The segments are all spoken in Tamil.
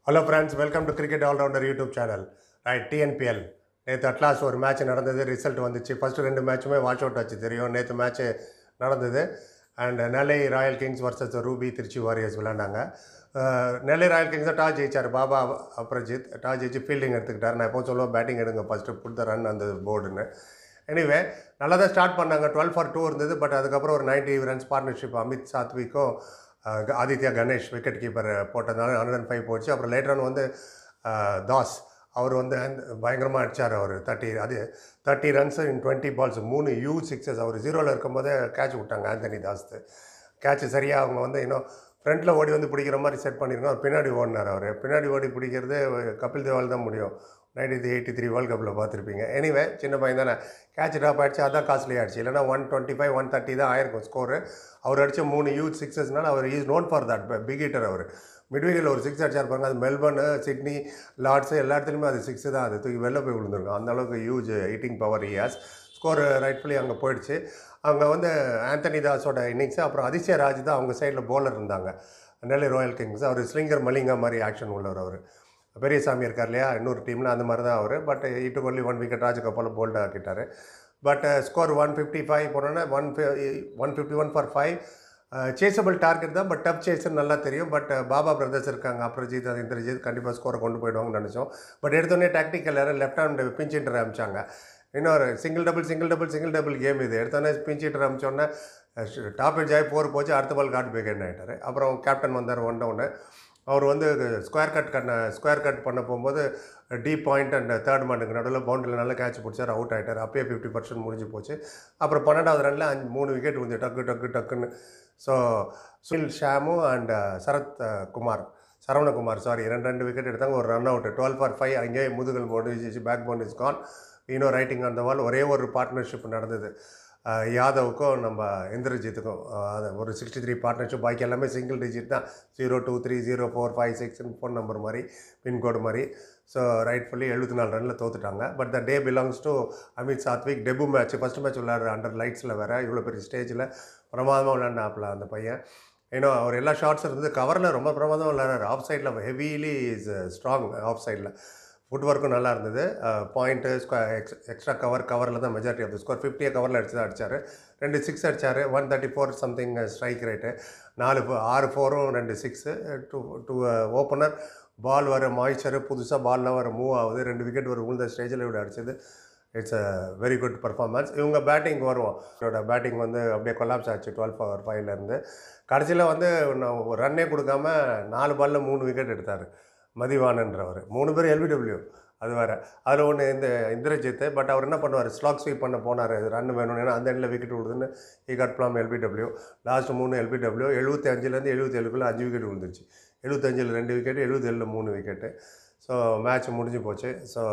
hello friends welcome to cricket all rounder YouTube channel right TNPL நேற்று அட்லாஸ் ஒரு மேட்ச் நடந்தது ரிசல்ட் வந்துச்சு ஃபஸ்ட்டு ரெண்டு மேட்சுமே வாஷ் அவுட் ஆச்சு தெரியும் நேற்று மேட்ச்சு நடந்தது and Nellai Royal kings versus Ruby Trichy warriors விளாண்டாங்க அஹ், நெல்லை ராயல் கிங்ஸ் தான் டாஸ் ஜெயிச்சார் பாபா அப்ரஜித் டாஸ் ஜெயிச்சு ஃபீல்டிங் எடுத்துக்கிட்டார் நான் எப்போ சொல்லுவேன் பேட்டிங் எடுங்க ஃபஸ்ட்டு புட் ரன் அந்த போர்டுன்னு எனிவே நல்லா தான் ஸ்டார்ட் பண்ணாங்க டுவெல் ஃபார் டூ இருந்தது பட் அதுக்கப்புறம் ஒரு நைன்டி ரன்ஸ் பார்ட்னர்ஷிப் அமித் சாத்விக்கும் அஹ், ஆதித்யா கணேஷ் விக்கெட் கீப்பர் போட்டதுனால ஹண்ட்ரட் அண்ட் ஃபைவ் போச்சு அப்புறம் லேட்டர் ஆன் வந்து அஹ், தாஸ் அவர் வந்து பயங்கரமாக அடித்தார் அவர் தேர்ட்டி அது thirty runs in twenty balls மூணு யூ சிக்ஸஸ் அவர் ஜீரோவில் இருக்கும்போதே கேட்ச் விட்டாங்க ஆந்தனி தாஸ் கேட்ச் சரியாக அவங்க வந்து இன்னும் ஃப்ரண்ட்டில் ஓடி வந்து பிடிக்கிற மாதிரி செட் பண்ணியிருக்கோம் அவர் பின்னாடி ஓடினார் அவர் பின்னாடி ஓடி பிடிக்கிறது கபில் தேவால் தான் முடியும் நைன்டீன் எயிட்டி த்ரீ வேர்ல்ட் கப்பில் பார்த்துருப்பீங்க எனிவே சின்ன பையன் தானே கேட்ச் ட்ராப் ஆகிடுச்சு அதான் காஸ்ட்லி ஆயிடுச்சு இல்லைனா one twenty five one thirty தான் ஆயிருக்கும் ஸ்கோரு அவர் அடித்த மூணு யூத் சிக்ஸஸ்னால அவர் is known for that big hitter அவர் மிட்வீடில் ஒரு சிக்ஸ் அடிச்சார் பாருங்க அது மெல்பர்னு சிட்னி லார்ட்ஸு எல்லா இடத்துலையுமே அது சிக்ஸு தான் அது தூக்கி வெளில போய் விழுந்திருக்கும் அந்த அளவுக்கு ஹியூஜ் ஹிட்டிங் பவர் இயாஸ் ஸ்கோர் ரைட்ஃபுல்லி அங்கே போயிடுச்சு அங்கே வந்து ஆந்தனி தாஸோட இன்னிங்ஸு அப்புறம் அதிசய ராஜ் தான் அவங்க சைடில் bowler இருந்தாங்க நெல்லை ராயல் கிங்ஸ் அவர் ஸ்லிங்கர் மலிங்கா மாதிரி ஆக்ஷன் உள்ளவர் அவர் பெரியசாமி இருக்கார் இல்லையா இன்னொரு டீமில் அந்த மாதிரி தான் அவர் பட் இட்டு only one wicket Rajagopal bowled ஆக்கிட்டார் but score one fifty five போனோன்னா one one fifty one four five chasable target தான் பட் டப் சேஸ்ன்னு நல்லா தெரியும் பட் பாபா பிரதர்ஸ் இருக்காங்க அப்ரஜித் அது இந்திரஜித் கண்டிப்பாக ஸ்கோரை கொண்டு போயிடுவாங்கன்னு நினச்சோம் பட் எடுத்தோடனே டாக்டிக்கல் யாரும் லெஃப்ட் ஹேண்ட் பிஞ்ச் ஹிட்டர் அமிச்சாங்க இன்னொரு single double single double single double game இது எடுத்தோடனே பிஞ்ச் ஹிட்டர் அமிச்சோன்னே டாப் ஜாய் ஃபோர் போச்சு அடுத்த பால் காட் பேக் ஆகிட்டார் அப்புறம் கேப்டன் வந்தார் ஒன் டவுனு அவர் வந்து ஸ்கொயர் கட் கண்ண ஸ்கொயர் கட் பண்ண போகும்போது டீப் பாயிண்ட் அண்ட் தேர்ட் மேனுக்கு நடுவில் பவுண்டரியில் நல்லா கேட்ச் பிடிச்சார் அவுட் ஆகிட்டார் அப்பயே ஃபிஃப்டி பர்சன்ட் முடிஞ்சு போச்சு அப்புறம் பன்னெண்டாவது ரனில் அஞ்சு மூணு விக்கெட் வந்து டக்கு டக்கு டக்குன்னு ஸோ சுனில் ஷாமு அண்ட் சரத் அஹ், குமார் சரவணகுமார் சாரி ரெண்டு ரெண்டு விக்கெட் எடுத்தாங்க ஒரு run out twelve for five அங்கேயே முதுகல் போண்டு பேக் போன் இஸ் கான் இன்னோ ரைட்டிங் அந்த வால் ஒரே ஒரு பார்ட்னர்ஷிப் நடந்தது அஹ், யாதவுக்கும் நம்ம இந்திரஜித்துக்கும் அஹ், அது ஒரு சிக்ஸ்டி த்ரீ பார்ட்னர்ஷிப் பாக்கி எல்லாமே சிங்கிள் டிஜிட் தான் zero two three zero four five சிக்ஸ்னு ஃபோன் நம்பர் மாதிரி பின்கோடு மாதிரி ஸோ ரைட்ஃபுல்லி எழுபத்தி நாலு ரனில் தோத்துட்டாங்க but the day belongs to Amit Sathvik debut match first match விளையாடுற அண்டர் லைட்ஸில் வேறு இவ்வளோ பெரிய ஸ்டேஜில் பிரமாதமாக விளையாண்டாப்புல அந்த பையன் ஏன்னா அவர் எல்லா ஷார்ட்ஸ் இருந்தது கவரில் ரொம்ப பிரமாதமாக விளையாடுறாரு ஆஃப் சைடில் ஹெவிலி இஸ் ஸ்ட்ராங் ஆஃப் சைடில் ஃபுட் ஒர்க்கும் நல்லா இருந்தது பாயிண்ட்டு எக்ஸ் எக்ஸ்ட்ரா கவர் கவரில் தான் மெஜாரிட்டி ஆஃப் த ஸ்கோர் ஃபிஃப்டியை கவரில் அடிச்சு தான் அடிச்சார் ரெண்டு சிக்ஸ் அடிச்சார் one thirty four something strike rate நாலு fo- ஆறு ஃபோரும் ரெண்டு six two two opener ball வர மாய்ச்சரு புதுசாக பால்லாம் வர மூவ் ஆகுது ரெண்டு விக்கெட் ஒரு உழுந்த ஸ்டேஜில் இப்படி அடிச்சது it's a very good performance இவங்க பேட்டிங் வருவோம் இவரோட பேட்டிங் வந்து அப்படியே கொலாப்ஸ் ஆச்சு டுவெல் ஃபவர் ஃபைவ்லேருந்து கடைசியில் வந்து ரன்னே கொடுக்காம நாலு பாலில் மூணு விக்கெட் எடுத்தார் மதிவானன்றவர் மூணு பேர் எல்பிடபிள்யூ அது வேறு அதில் ஒன்று இந்த இந்திரஜித் பட் அவர் என்ன பண்ணுவார் ஸ்லாக் ஸ்வீப் பண்ண போனார் ரன் வேணும் ஏன்னா அந்த எண்டில் விக்கெட் விழுதுன்னு ஈ கட் பிளாம் எல்பிடபிள்யூ லாஸ்ட் மூணு எல்பிடபிள்யூ எழுபத்தி அஞ்சுலேருந்து எழுபத்தி ஏழுக்குள்ளே அஞ்சு விக்கெட் விழுந்துருச்சு எழுபத்தஞ்சில் ரெண்டு விக்கெட் எழுபத்தேழில் மூணு விக்கெட்டு ஸோ மேட்ச் முடிஞ்சு போச்சு so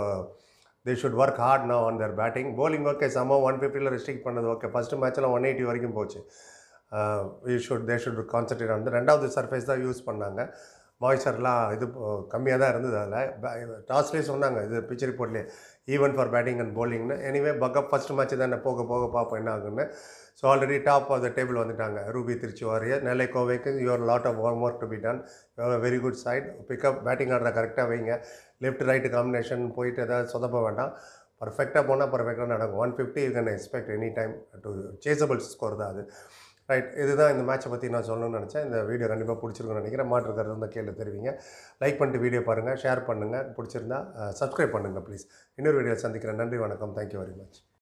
they should work hard now on their batting bowling okay சம ஒன் ஃபிஃப்டியில் ரெஸ்ட்ரிக்ட் பண்ணது ஓகே ஃபஸ்ட்டு மேட்ச்சில் ஒன் எயிட்டி வரைக்கும் போச்சு you should they should concentrate on ரெண்டாவது சர்ஃபேஸ் தான் யூஸ் பண்ணாங்க மாய்ச்சர்லாம் இது கம்மியாக தான் இருந்தது அதில் டாஸ்லேயே சொன்னாங்க இது பிச் ரிப்போர்ட்லேயே ஈவன் ஃபார் பேட்டிங் அண்ட் bowlingனு எனிவே பக்கப் ஃபஸ்ட் மேட்ச் தானே போக போக பார்ப்போம் என்ன ஆகுன்னு so already top of the table வந்துட்டாங்க ரூபி திருச்சி வாரியர் நெல்லை கோவைக்கு your lot of homework to be done very good side pickup batting ஆடுற கரெக்டாக வைங்க லெஃப்ட் ரைட்டு காம்பினேஷன் போயிட்டு ஏதாவது சொதப்ப வேண்டாம் பர்ஃபெக்டாக போனால் பர்ஃபெக்டாக நடக்கும் one fifty you can expect any time to chasable score தான் அது ரைட் இதுதான் இந்த மேட்சை பற்றி நான் சொல்லணும்னு நினச்சேன் இந்த வீடியோ கண்டிப்பாக பிடிச்சிருக்குன்னு நினைக்கிறேன் மாற்று கருத்து இருந்தால் கேள்வி தெரிவிங்க லைக் பண்ணிட்டு வீடியோ பாருங்கள் ஷேர் பண்ணுங்கள் பிடிச்சிருந்தா சப்ஸ்கிரைப் பண்ணுங்கள் ப்ளீஸ் இன்னொரு வீடியோ சந்திக்கிறேன் நன்றி வணக்கம் தேங்க்யூ வெரி மச்